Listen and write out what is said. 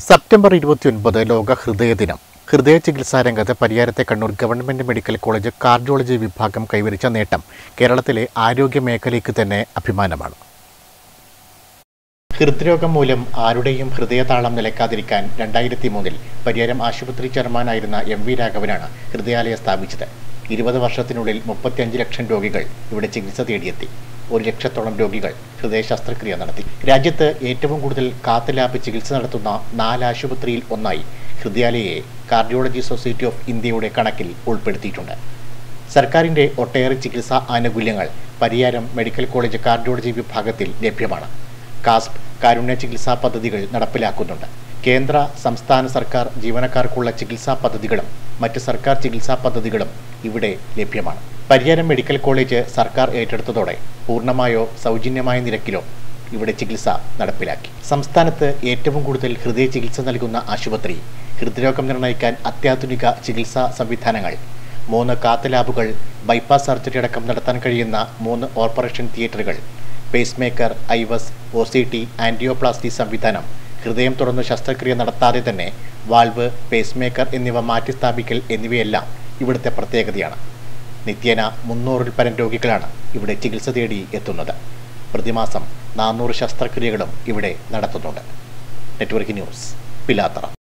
September ഇരുപത്തിയൊൻപത് ലോക ഹൃദയ ദിനം ഹൃദയ ചികിത്സാ രംഗത്ത് പരിയാരത്തെ Kannur government medical college cardiology വിഭാഗം കൈവരിച്ച നേട്ടം കേരളത്തിലെ ആരോഗ്യ മേഖലയ്ക്ക് തന്നെ അഭിമാനമാണ് ഹൃദ്രോഗം മൂലം ആരുടെയും ഹൃദയതാളം നിലയ്ക്കാതിരിക്കാൻ രണ്ടായിരത്തി മൂന്നിൽ പരിയാരം ആശുപത്രി ചെയർമാനായിരുന്ന എം വി രാഘവനാണ് ഹൃദയാലയം സ്ഥാപിച്ചത് ഇരുപത് വർഷത്തിനുള്ളിൽ മുപ്പത്തിയഞ്ച് ലക്ഷം രോഗികൾ ഇവിടെ ചികിത്സ തേടിയെത്തി ഒരു ലക്ഷത്തോളം രോഗികൾ ഹൃദയ ശസ്ത്രക്രിയ നടത്തി രാജ്യത്ത് ഏറ്റവും കൂടുതൽ കാത്ത് ലാബ് ചികിത്സ നടത്തുന്ന നാല് ആശുപത്രിയിൽ ഒന്നായി ഹൃദയാലയയെ കാർഡിയോളജി സൊസൈറ്റി ഓഫ് ഇന്ത്യയുടെ കണക്കിൽ ഉൾപ്പെടുത്തിയിട്ടുണ്ട് സർക്കാരിന്റെ ഒട്ടേറെ ചികിത്സാ ആനുകൂല്യങ്ങൾ പരിയാരം മെഡിക്കൽ കോളേജ് കാർഡിയോളജി വിഭാഗത്തിൽ ലഭ്യമാണ് കാസ്പ് കാരുണ്യ ചികിത്സാ പദ്ധതികൾ നടപ്പിലാക്കുന്നുണ്ട് കേന്ദ്ര സംസ്ഥാന സർക്കാർ ജീവനക്കാർക്കുള്ള ചികിത്സാ പദ്ധതികളും മറ്റ് സർക്കാർ ചികിത്സാ പദ്ധതികളും ഇവിടെ ലഭ്യമാണ് പരിയാരം മെഡിക്കൽ കോളേജ് സർക്കാർ ഏറ്റെടുത്തതോടെ പൂർണ്ണമായോ സൗജന്യമായ നിരക്കിലോ ഇവിടെ ചികിത്സ നടപ്പിലാക്കി സംസ്ഥാനത്ത് ഏറ്റവും കൂടുതൽ ഹൃദയ ചികിത്സ നൽകുന്ന ആശുപത്രി ഹൃദ്രോഗം നിർണ്ണയിക്കാൻ അത്യാധുനിക ചികിത്സാ സംവിധാനങ്ങൾ മൂന്ന് കാത്ത് ലാബുകൾ ബൈപ്പാസ് സർജറി അടക്കം നടത്താൻ കഴിയുന്ന മൂന്ന് ഓപ്പറേഷൻ തിയേറ്ററുകൾ pacemaker IVUS O C T angioplasty സംവിധാനം ഹൃദയം തുറന്ന് ശസ്ത്രക്രിയ നടത്താതെ തന്നെ വാൾവ് പേസ് മേക്കർ എന്നിവ മാറ്റിസ്ഥാപിക്കൽ എന്നിവയെല്ലാം ഇവിടുത്തെ പ്രത്യേകതയാണ് നിത്യേന മുന്നൂറിൽ പരം രോഗികളാണ് ഇവിടെ ചികിത്സ തേടി എത്തുന്നത് പ്രതിമാസം നാനൂറ് ശസ്ത്രക്രിയകളും ഇവിടെ നടത്തുന്നുണ്ട് നെറ്റ്വർക്ക് ന്യൂസ് പിലാത്തറ